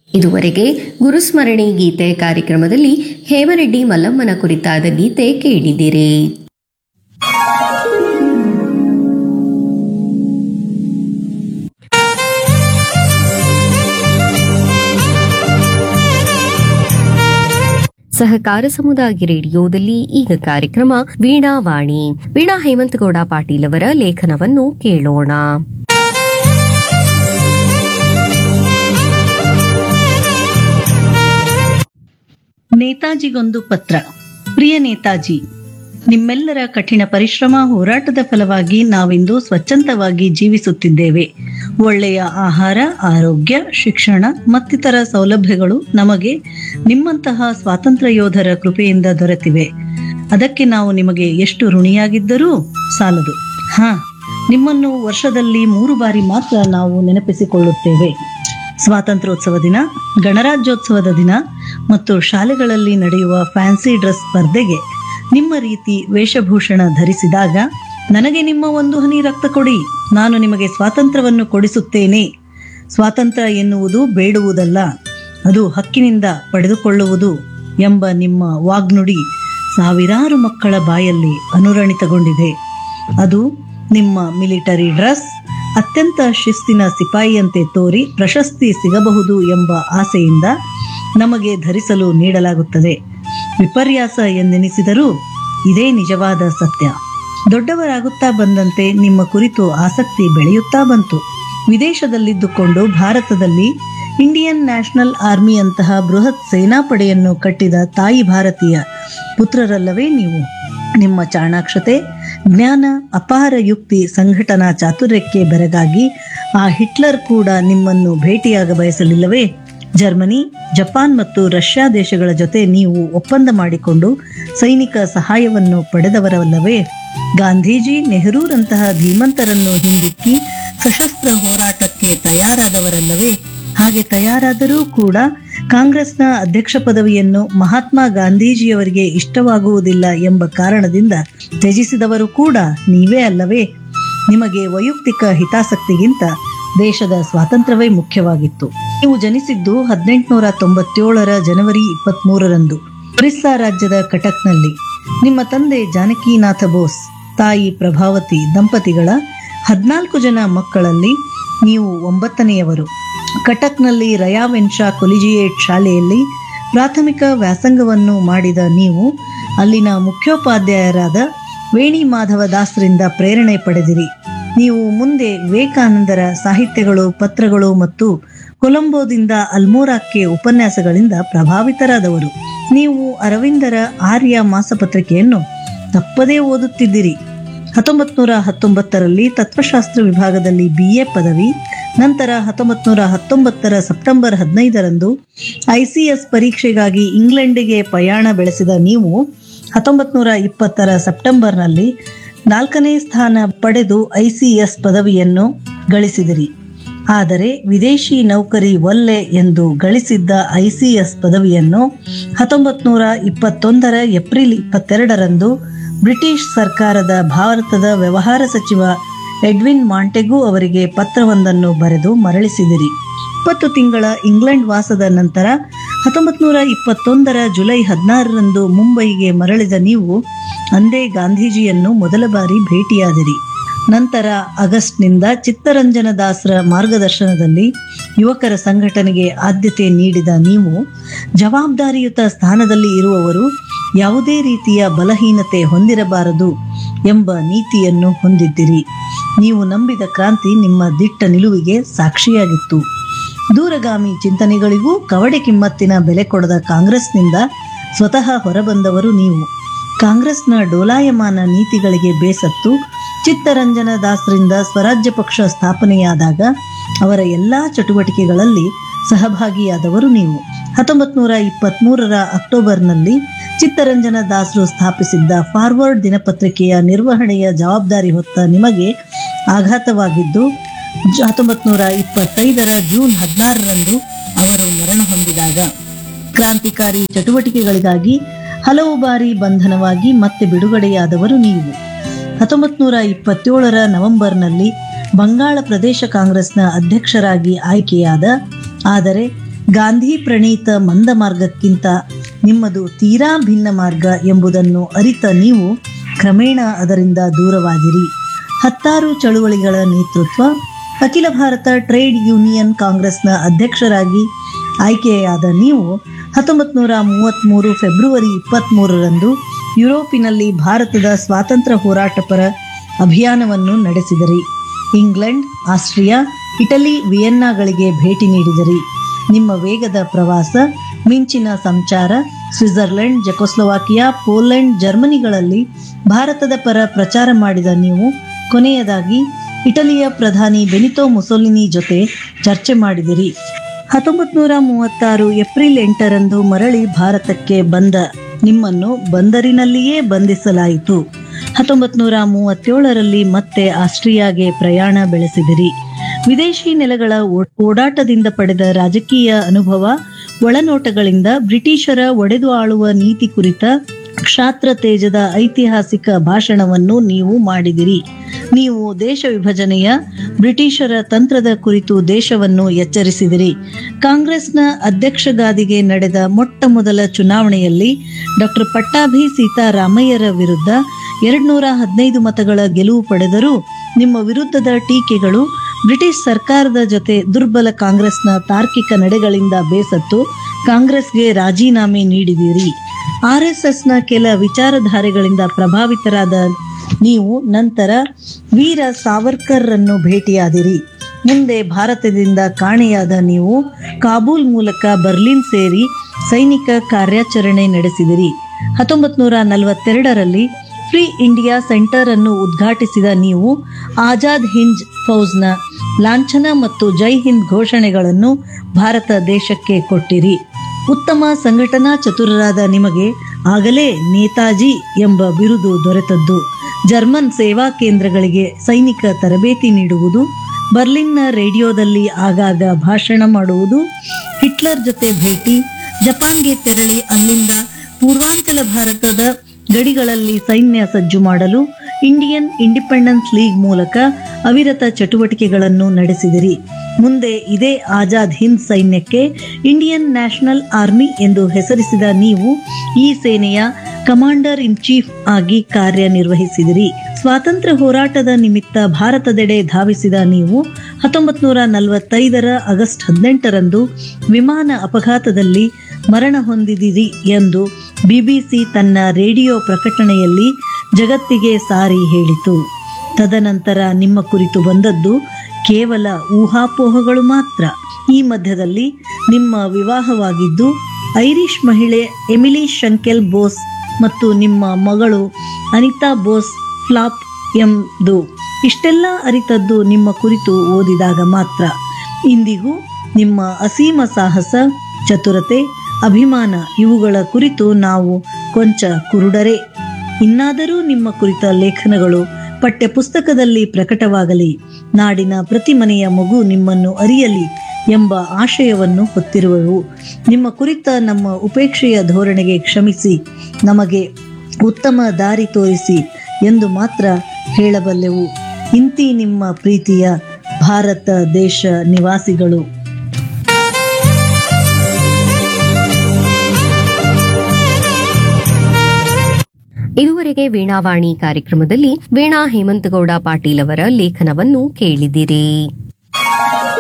ಇದುವರೆಗೆ ಗುರುಸ್ಮರಣೆ ಗೀತೆ ಕಾರ್ಯಕ್ರಮದಲ್ಲಿ ಹೇಮರೆಡ್ಡಿ ಮಲ್ಲಮ್ಮನ ಕುರಿತಾದ ಗೀತೆ ಕೇಳಿದಿರಿ ಸಹಕಾರ ಸಮುದಾಯ ರೇಡಿಯೋದಲ್ಲಿ ಈಗ ಕಾರ್ಯಕ್ರಮ ವೀಣಾವಾಣಿ ವೀಣಾ ಹೇಮಂತಗೌಡ ಪಾಟೀಲ್ ಅವರ ಲೇಖನವನ್ನು ಕೇಳೋಣ ನೇತಾಜಿಗೊಂದು ಪತ್ರ ಪ್ರಿಯ ನೇತಾಜಿ ನಿಮ್ಮೆಲ್ಲರ ಕಠಿಣ ಪರಿಶ್ರಮ ಹೋರಾಟದ ಫಲವಾಗಿ ನಾವಿಂದು ಸ್ವಚ್ಛಂದವಾಗಿ ಜೀವಿಸುತ್ತಿದ್ದೇವೆ ಒಳ್ಳೆಯ ಆಹಾರ ಆರೋಗ್ಯ ಶಿಕ್ಷಣ ಮತ್ತಿತರ ಸೌಲಭ್ಯಗಳು ನಮಗೆ ನಿಮ್ಮಂತಹ ಸ್ವಾತಂತ್ರ್ಯ ಯೋಧರ ಕೃಪೆಯಿಂದ ದೊರೆತಿವೆ ಅದಕ್ಕೆ ನಾವು ನಿಮಗೆ ಎಷ್ಟು ಋಣಿಯಾಗಿದ್ದರೂ ಸಾಲದು ಹಾ ನಿಮ್ಮನ್ನು ವರ್ಷದಲ್ಲಿ ಮೂರು ಬಾರಿ ಮಾತ್ರ ನಾವು ನೆನಪಿಸಿಕೊಳ್ಳುತ್ತೇವೆ ಸ್ವಾತಂತ್ರ್ಯೋತ್ಸವ ದಿನ ಗಣರಾಜ್ಯೋತ್ಸವದ ದಿನ ಮತ್ತು ಶಾಲೆಗಳಲ್ಲಿ ನಡೆಯುವ ಫ್ಯಾನ್ಸಿ ಡ್ರೆಸ್ ಸ್ಪರ್ಧೆಗೆ ನಿಮ್ಮ ರೀತಿ ವೇಷಭೂಷಣ ಧರಿಸಿದಾಗ ನನಗೆ ನಿಮ್ಮ ಒಂದು ಹನಿ ರಕ್ತ ಕೊಡಿ ನಾನು ನಿಮಗೆ ಸ್ವಾತಂತ್ರ್ಯವನ್ನು ಕೊಡಿಸುತ್ತೇನೆ ಸ್ವಾತಂತ್ರ್ಯ ಎನ್ನುವುದು ಬೇಡುವುದಲ್ಲ ಅದು ಹಕ್ಕಿನಿಂದ ಪಡೆದುಕೊಳ್ಳುವುದು ಎಂಬ ನಿಮ್ಮ ವಾಗ್ನುಡಿ ಸಾವಿರಾರು ಮಕ್ಕಳ ಬಾಯಲ್ಲಿ ಅನುರಣಿತಗೊಂಡಿದೆ ಅದು ನಿಮ್ಮ ಮಿಲಿಟರಿ ಡ್ರೆಸ್ ಅತ್ಯಂತ ಶಿಸ್ತಿನ ಸಿಪಾಯಿಯಂತೆ ತೋರಿ ಪ್ರಶಸ್ತಿ ಸಿಗಬಹುದು ಎಂಬ ಆಸೆಯಿಂದ ನಮಗೆ ಧರಿಸಲು ನೀಡಲಾಗುತ್ತದೆ ವಿಪರ್ಯಾಸ ಎಂದೆನಿಸಿದರೂ ಇದೇ ನಿಜವಾದ ಸತ್ಯ ದೊಡ್ಡವರಾಗುತ್ತಾ ಬಂದಂತೆ ನಿಮ್ಮ ಕುರಿತು ಆಸಕ್ತಿ ಬೆಳೆಯುತ್ತಾ ಬಂತು ವಿದೇಶದಲ್ಲಿದ್ದುಕೊಂಡು ಭಾರತದಲ್ಲಿ ಇಂಡಿಯನ್ ನ್ಯಾಷನಲ್ ಆರ್ಮಿಯಂತಹ ಬೃಹತ್ ಸೇನಾಪಡೆಯನ್ನು ಕಟ್ಟಿದ ತಾಯಿ ಭಾರತೀಯ ಪುತ್ರರಲ್ಲವೇ ನೀವು ನಿಮ್ಮ ಚಾಣಾಕ್ಷತೆ ಜ್ಞಾನ ಅಪಾರ ಯುಕ್ತಿ ಸಂಘಟನಾ ಚಾತುರ್ಯಕ್ಕೆ ಬೆರಗಾಗಿ ಆ ಹಿಟ್ಲರ್ ಕೂಡ ನಿಮ್ಮನ್ನು ಭೇಟಿಯಾಗ ಬಯಸಲಿಲ್ಲವೇ ಜರ್ಮನಿ ಜಪಾನ್ ಮತ್ತು ರಷ್ಯಾ ದೇಶಗಳ ಜೊತೆ ನೀವು ಒಪ್ಪಂದ ಮಾಡಿಕೊಂಡು ಸೈನಿಕ ಸಹಾಯವನ್ನು ಪಡೆದವರಲ್ಲವೇ ಗಾಂಧೀಜಿ ನೆಹರೂರಂತಹ ಧೀಮಂತರನ್ನು ಹಿಂದಿಕ್ಕಿ ಸಶಸ್ತ್ರ ಹೋರಾಟಕ್ಕೆ ತಯಾರಾದವರಲ್ಲವೇ ಹಾಗೆ ತಯಾರಾದರೂ ಕೂಡ ಕಾಂಗ್ರೆಸ್ನ ಅಧ್ಯಕ್ಷ ಪದವಿಯನ್ನು ಮಹಾತ್ಮ ಗಾಂಧೀಜಿಯವರಿಗೆ ಇಷ್ಟವಾಗುವುದಿಲ್ಲ ಎಂಬ ಕಾರಣದಿಂದ ತ್ಯಜಿಸಿದವರು ಕೂಡ ನೀವೇ ಅಲ್ಲವೇ ನಿಮಗೆ ವೈಯಕ್ತಿಕ ಹಿತಾಸಕ್ತಿಗಿಂತ ದೇಶದ ಸ್ವಾತಂತ್ರ್ಯವೇ ಮುಖ್ಯವಾಗಿತ್ತು ನೀವು ಜನಿಸಿದ್ದು ಹದಿನೆಂಟುನೂರ ತೊಂಬತ್ತೇಳರ ಜನವರಿ ಇಪ್ಪತ್ಮೂರರಂದು ಒರಿಸ್ಸಾ ರಾಜ್ಯದ ಕಟಕ್ನಲ್ಲಿ ನಿಮ್ಮ ತಂದೆ ಜಾನಕಿನಾಥ ಬೋಸ್ ತಾಯಿ ಪ್ರಭಾವತಿ ದಂಪತಿಗಳ ಹದಿನಾಲ್ಕು ಜನ ಮಕ್ಕಳಲ್ಲಿ ನೀವು ಒಂಬತ್ತನೆಯವರು ಕಟಕ್ನಲ್ಲಿ ರಯಾವೆನ್ಶಾ ಕೊಲಿಜಿಯೇಟ್ ಶಾಲೆಯಲ್ಲಿ ಪ್ರಾಥಮಿಕ ವ್ಯಾಸಂಗವನ್ನು ಮಾಡಿದ ನೀವು ಅಲ್ಲಿನ ಮುಖ್ಯೋಪಾಧ್ಯಾಯರಾದ ವೇಣಿ ಮಾಧವ ದಾಸರಿಂದ ಪ್ರೇರಣೆ ಪಡೆದಿರಿ ನೀವು ಮುಂದೆ ವಿವೇಕಾನಂದರ ಸಾಹಿತ್ಯಗಳು ಪತ್ರಗಳು ಮತ್ತು ಕೊಲಂಬೋದಿಂದ ಅಲ್ಮೋರಾಕ್ಕೆ ಉಪನ್ಯಾಸಗಳಿಂದ ಪ್ರಭಾವಿತರಾದವರು ನೀವು ಅರವಿಂದರ ಆರ್ಯ ಮಾಸಪತ್ರಿಕೆಯನ್ನು ತಪ್ಪದೇ ಓದುತ್ತಿದ್ದಿರಿ ಹತ್ತೊಂಬತ್ ನೂರ ಹತ್ತೊಂಬತ್ತರಲ್ಲಿ ತತ್ವಶಾಸ್ತ್ರ ವಿಭಾಗದಲ್ಲಿ ಬಿಎ ಪದವಿ ನಂತರ ಹತ್ತೊಂಬತ್ ನೂರ ಹತ್ತೊಂಬತ್ತರ ಸೆಪ್ಟೆಂಬರ್ ಹದಿನೈದರಂದು ಐಸಿಎಸ್ ಪರೀಕ್ಷೆಗಾಗಿ ಇಂಗ್ಲೆಂಡಿಗೆ ಪಯಾಣ ಬೆಳೆಸಿದ ನೀವು ಹತ್ತೊಂಬತ್ ನೂರ ಇಪ್ಪತ್ತರ ಸೆಪ್ಟೆಂಬರ್ನಲ್ಲಿ ನಾಲ್ಕನೇ ಸ್ಥಾನ ಪಡೆದು ಐಸಿಎಸ್ ಪದವಿಯನ್ನು ಗಳಿಸಿದಿರಿ ಆದರೆ ವಿದೇಶಿ ನೌಕರಿ ಒಲ್ಲೆ ಎಂದು ಗಳಿಸಿದ್ದ ಐಸಿಎಸ್ ಪದವಿಯನ್ನು ಹತ್ತೊಂಬತ್ ನೂರ ಇಪ್ಪತ್ತೊಂದರ ಏಪ್ರಿಲ್ ಇಪ್ಪತ್ತೆರಡರಂದು ಬ್ರಿಟಿಷ್ ಸರ್ಕಾರದ ಭಾರತದ ವ್ಯವಹಾರ ಸಚಿವ ಎಡ್ವಿನ್ ಮಾಂಟೆಗೂ ಅವರಿಗೆ ಪತ್ರವೊಂದನ್ನು ಬರೆದು ಮರಳಿಸಿದಿರಿ ಇಪ್ಪತ್ತು ತಿಂಗಳ ಇಂಗ್ಲೆಂಡ್ ವಾಸದ ನಂತರ ಹತ್ತೊಂಬತ್ ನೂರ ಇಪ್ಪತ್ತೊಂದರ ಜುಲೈ ಹದಿನಾರರಂದು ಮುಂಬೈಗೆ ಮರಳಿದ ನೀವು ಅಂದೇ ಗಾಂಧೀಜಿಯನ್ನು ಮೊದಲ ಬಾರಿ ಭೇಟಿಯಾದಿರಿ ನಂತರ ಆಗಸ್ಟ್ನಿಂದ ಚಿತ್ತರಂಜನ ದಾಸರ ಮಾರ್ಗದರ್ಶನದಲ್ಲಿ ಯುವಕರ ಸಂಘಟನೆಗೆ ಆದ್ಯತೆ ನೀಡಿದ ನೀವು ಜವಾಬ್ದಾರಿಯುತ ಸ್ಥಾನದಲ್ಲಿ ಇರುವವರು ಯಾವುದೇ ರೀತಿಯ ಬಲಹೀನತೆ ಹೊಂದಿರಬಾರದು ಎಂಬ ನೀತಿಯನ್ನು ಹೊಂದಿದ್ದಿರಿ ನೀವು ನಂಬಿದ ಕ್ರಾಂತಿ ನಿಮ್ಮ ದಿಟ್ಟ ನಿಲುವಿಗೆ ಸಾಕ್ಷಿಯಾಗಿತ್ತು ದೂರಗಾಮಿ ಚಿಂತನೆಗಳಿಗೂ ಕವಡೆ ಕಿಮ್ಮತ್ತಿನ ಬೆಲೆ ಕೊಡದ ಕಾಂಗ್ರೆಸ್ನಿಂದ ಸ್ವತಃ ಹೊರಬಂದವರು ನೀವು ಕಾಂಗ್ರೆಸ್ನ ಡೋಲಾಯಮಾನ ನೀತಿಗಳಿಗೆ ಬೇಸತ್ತು ಚಿತ್ತರಂಜನ ದಾಸರಿಂದ ಸ್ವರಾಜ್ಯ ಪಕ್ಷ ಸ್ಥಾಪನೆಯಾದಾಗ ಅವರ ಎಲ್ಲಾ ಚಟುವಟಿಕೆಗಳಲ್ಲಿ ಸಹಭಾಗಿಯಾದವರು ನೀವು ಹತ್ತೊಂಬತ್ ನೂರ ಇಪ್ಪತ್ಮೂರರ ಅಕ್ಟೋಬರ್ನಲ್ಲಿ ಚಿತ್ತರಂಜನ ದಾಸರು ಸ್ಥಾಪಿಸಿದ್ದ ಫಾರ್ವರ್ಡ್ ದಿನಪತ್ರಿಕೆಯ ನಿರ್ವಹಣೆಯ ಜವಾಬ್ದಾರಿ ಹೊತ್ತ ನಿಮಗೆ ಆಘಾತವಾಗಿದ್ದು ಹತ್ತೊಂಬತ್ ನೂರ ಇಪ್ಪತ್ತೈದರ ಜೂನ್ ಹದಿನಾರರಂದು ಅವರು ಮರಣ ಹೊಂದಿದಾಗ ಕ್ರಾಂತಿಕಾರಿ ಚಟುವಟಿಕೆಗಳಿಗಾಗಿ ಹಲವು ಬಾರಿ ಬಂಧನವಾಗಿ ಮತ್ತೆ ಬಿಡುಗಡೆಯಾದವರು ನೀವು ಹತ್ತೊಂಬತ್ ನೂರ ಇಪ್ಪತ್ತೇಳರ ನವೆಂಬರ್ನಲ್ಲಿ ಬಂಗಾಳ ಪ್ರದೇಶ ಕಾಂಗ್ರೆಸ್ನ ಅಧ್ಯಕ್ಷರಾಗಿ ಆಯ್ಕೆಯಾದ ಆದರೆ ಗಾಂಧಿ ಪ್ರಣೀತ ಮಂದ ಮಾರ್ಗಕ್ಕಿಂತ ನಿಮ್ಮದು ತೀರಾ ಭಿನ್ನ ಮಾರ್ಗ ಎಂಬುದನ್ನು ಅರಿತ ನೀವು ಕ್ರಮೇಣ ಅದರಿಂದ ದೂರವಾಗಿರಿ ಹತ್ತಾರು ಚಳುವಳಿಗಳ ನೇತೃತ್ವ ಅಖಿಲ ಭಾರತ ಟ್ರೇಡ್ ಯೂನಿಯನ್ ಕಾಂಗ್ರೆಸ್ನ ಅಧ್ಯಕ್ಷರಾಗಿ ಆಯ್ಕೆಯಾದ ನೀವು ಹತ್ತೊಂಬತ್ತು ನೂರ ಮೂವತ್ತ್ಮೂರು ಫೆಬ್ರವರಿ ಇಪ್ಪತ್ತ್ಮೂರರಂದು ಯುರೋಪಿನಲ್ಲಿ ಭಾರತದ ಸ್ವಾತಂತ್ರ್ಯ ಹೋರಾಟಪರ ಅಭಿಯಾನವನ್ನು ನಡೆಸಿದಿರಿ ಇಂಗ್ಲೆಂಡ್ ಆಸ್ಟ್ರಿಯಾ ಇಟಲಿ ವಿಯೆನ್ನಾಗಳಿಗೆ ಭೇಟಿ ನೀಡಿದಿರಿ ನಿಮ್ಮ ವೇಗದ ಪ್ರವಾಸ ಮಿಂಚಿನ ಸಂಚಾರ ಸ್ವಿಟ್ಜರ್ಲೆಂಡ್ ಜೆಕೋಸ್ಲೋವಾಕಿಯಾ ಪೋಲೆಂಡ್ ಜರ್ಮನಿಗಳಲ್ಲಿ ಭಾರತದ ಪರ ಪ್ರಚಾರ ಮಾಡಿದ ನೀವು ಕೊನೆಯದಾಗಿ ಇಟಲಿಯ ಪ್ರಧಾನಿ ಬೆನಿತೋ ಮುಸೊಲಿನಿ ಜೊತೆ ಚರ್ಚೆ ಮಾಡಿದಿರಿ ಹತ್ತೊಂಬತ್ತು ನೂರ ಮೂವತ್ತಾರು ಏಪ್ರಿಲ್ ಎಂಟರಂದು ಮರಳಿ ಭಾರತಕ್ಕೆ ಬಂದ ನಿಮ್ಮನ್ನು ಬಂದರಿನಲ್ಲಿಯೇ ಬಂಧಿಸಲಾಯಿತು ಹತ್ತೊಂಬತ್ತು ನೂರ ಮೂವತ್ತೇಳರಲ್ಲಿ ಮತ್ತೆ ಆಸ್ಟ್ರಿಯಾಗೆ ಪ್ರಯಾಣ ಬೆಳೆಸಿದಿರಿ ವಿದೇಶಿ ನೆಲಗಳ ಓ- ಓಡಾಟದಿಂದ ಪಡೆದ ರಾಜಕೀಯ ಅನುಭವ ಒಳನೋಟಗಳಿಂದ ಬ್ರಿಟಿಷರ ಒಡೆದು ಆಳುವ ನೀತಿ ಕುರಿತ ಕ್ಷಾತ್ರ ತೇಜದ ಐತಿಹಾಸಿಕ ಭಾಷಣವನ್ನು ನೀವು ಮಾಡಿದಿರಿ ನೀವು ದೇಶ ವಿಭಜನೆಯ ಬ್ರಿಟಿಷರ ತಂತ್ರದ ಕುರಿತು ದೇಶವನ್ನು ಎಚ್ಚರಿಸಿದಿರಿ ಕಾಂಗ್ರೆಸ್ನ ಅಧ್ಯಕ್ಷಗಾದಿಗೆ ನಡೆದ ಮೊಟ್ಟ ಮೊದಲ ಚುನಾವಣೆಯಲ್ಲಿ ಡಾಕ್ಟರ್ ಪಟ್ಟಾಭಿ ಸೀತಾರಾಮಯ್ಯರ ವಿರುದ್ಧ ಎರಡ್ನೂರ ಹದಿನೈದು ಮತಗಳ ಗೆಲುವು ಪಡೆದರೂ ನಿಮ್ಮ ವಿರುದ್ಧದ ಟೀಕೆಗಳು ಬ್ರಿಟಿಷ್ ಸರ್ಕಾರದ ಜೊತೆ ದುರ್ಬಲ ಕಾಂಗ್ರೆಸ್ನ ತಾರ್ಕಿಕ ನಡೆಗಳಿಂದ ಬೇಸತ್ತು ಕಾಂಗ್ರೆಸ್ಗೆ ರಾಜೀನಾಮೆ ನೀಡಿದಿರಿ ಆರ್ಎಸ್ಎಸ್ನ ಕೆಲ ವಿಚಾರಧಾರೆಗಳಿಂದ ಪ್ರಭಾವಿತರಾದ ನೀವು ನಂತರ ವೀರ ಸಾವರ್ಕರ್ರನ್ನು ಭೇಟಿಯಾದಿರಿ ಮುಂದೆ ಭಾರತದಿಂದ ಕಾಣೆಯಾದ ನೀವು ಕಾಬೂಲ್ ಮೂಲಕ ಬರ್ಲಿನ್ ಸೇರಿ ಸೈನಿಕ ಕಾರ್ಯಾಚರಣೆ ನಡೆಸಿದಿರಿ ಹತ್ತೊಂಬತ್ತು ನೂರ ನಲವತ್ತೆರಡರಲ್ಲಿ ಫ್ರೀ ಇಂಡಿಯಾ ಸೆಂಟರ್ ಅನ್ನು ಉದ್ಘಾಟಿಸಿದ ನೀವು ಆಜಾದ್ ಹಿಂದ್ ಫೌಜ್ನ ಲಾಂಛನ ಮತ್ತು ಜೈ ಹಿಂದ್ ಘೋಷಣೆಗಳನ್ನು ಭಾರತ ದೇಶಕ್ಕೆ ಕೊಟ್ಟಿರಿ ಉತ್ತಮ ಸಂಘಟನಾ ಚತುರರಾದ ನಿಮಗೆ ಆಗಲೇ ನೇತಾಜಿ ಎಂಬ ಬಿರುದು ದೊರೆತದ್ದು ಜರ್ಮನ್ ಸೇವಾ ಕೇಂದ್ರಗಳಿಗೆ ಸೈನಿಕ ತರಬೇತಿ ನೀಡುವುದು ಬರ್ಲಿನ್ನ ರೇಡಿಯೋದಲ್ಲಿ ಆಗಾಗ ಭಾಷಣ ಮಾಡುವುದು ಹಿಟ್ಲರ್ ಜೊತೆ ಭೇಟಿ ಜಪಾನ್ಗೆ ತೆರಳಿ ಅಲ್ಲಿಂದ ಪೂರ್ವಾಂಚಲ ಭಾರತದ ಗಡಿಗಳಲ್ಲಿ ಸೈನ್ಯ ಸಜ್ಜು ಮಾಡಲು ಇಂಡಿಯನ್ ಇಂಡಿಪೆಂಡೆನ್ಸ್ ಲೀಗ್ ಮೂಲಕ ಅವಿರತ ಚಟುವಟಿಕೆಗಳನ್ನು ನಡೆಸಿದಿರಿ ಮುಂದೆ ಇದೇ ಆಜಾದ್ ಹಿಂದ್ ಸೈನ್ಯಕ್ಕೆ ಇಂಡಿಯನ್ ನ್ಯಾಷನಲ್ ಆರ್ಮಿ ಎಂದು ಹೆಸರಿಸಿದ ನೀವು ಈ ಸೇನೆಯ ಕಮಾಂಡರ್ ಇನ್ ಚೀಫ್ ಆಗಿ ಕಾರ್ಯನಿರ್ವಹಿಸಿದಿರಿ ಸ್ವಾತಂತ್ರ್ಯ ಹೋರಾಟದ ನಿಮಿತ್ತ ಭಾರತದೆಡೆ ಧಾವಿಸಿದ ನೀವು ಹತ್ತೊಂಬತ್ತು ನೂರ ನಲವತ್ತೈದರ ಆಗಸ್ಟ್ ಹದಿನೆಂಟರಂದು ವಿಮಾನ ಅಪಘಾತದಲ್ಲಿ ಮರಣ ಹೊಂದಿದಿರಿ ಎಂದು ಬಿಬಿಸಿ ತನ್ನ ರೇಡಿಯೋ ಪ್ರಕಟಣೆಯಲ್ಲಿ ಜಗತ್ತಿಗೆ ಸಾರಿ ಹೇಳಿತು ತದನಂತರ ನಿಮ್ಮ ಕುರಿತು ಬಂದದ್ದು ಕೇವಲ ಊಹಾಪೋಹಗಳು ಮಾತ್ರ ಈ ಮಧ್ಯದಲ್ಲಿ ನಿಮ್ಮ ವಿವಾಹವಾಗಿದ್ದು ಐರಿಷ್ ಮಹಿಳೆ ಎಮಿಲಿ ಶಂಕೆಲ್ ಬೋಸ್ ಮತ್ತು ನಿಮ್ಮ ಮಗಳು ಅನಿತಾ ಬೋಸ್ ಫ್ಲಾಪ್ ಎಂದು ಇಷ್ಟೆಲ್ಲ ಅರಿತದ್ದು ನಿಮ್ಮ ಕುರಿತು ಓದಿದಾಗ ಮಾತ್ರ ಇಂದಿಗೂ ನಿಮ್ಮ ಅಸೀಮ ಸಾಹಸ ಚತುರತೆ ಅಭಿಮಾನ ಇವುಗಳ ಕುರಿತು ನಾವು ಕೊಂಚ ಕುರುಡರೇ ಇನ್ನಾದರೂ ನಿಮ್ಮ ಕುರಿತ ಲೇಖನಗಳು ಪಠ್ಯ ಪುಸ್ತಕದಲ್ಲಿ ಪ್ರಕಟವಾಗಲಿ ನಾಡಿನ ಪ್ರತಿ ಮನೆಯ ಮಗು ನಿಮ್ಮನ್ನು ಅರಿಯಲಿ ಎಂಬ ಆಶಯವನ್ನು ಹೊತ್ತಿರುವೆವು ನಿಮ್ಮ ಕುರಿತ ನಮ್ಮ ಉಪೇಕ್ಷೆಯ ಧೋರಣೆಗೆ ಕ್ಷಮಿಸಿ ನಮಗೆ ಉತ್ತಮ ದಾರಿ ತೋರಿಸಿ ಎಂದು ಮಾತ್ರ ಹೇಳಬಲ್ಲೆವು ಇಂತಿ ನಿಮ್ಮ ಪ್ರೀತಿಯ ಭಾರತ ದೇಶ ನಿವಾಸಿಗಳು ಇದುವರೆಗೆ ವೀಣಾವಾಣಿ ಕಾರ್ಯಕ್ರಮದಲ್ಲಿ ವೀಣಾ ಹೇಮಂತಗೌಡ ಪಾಟೀಲ್ ಅವರ ಲೇಖನವನ್ನು ಕೇಳಿದಿರಿ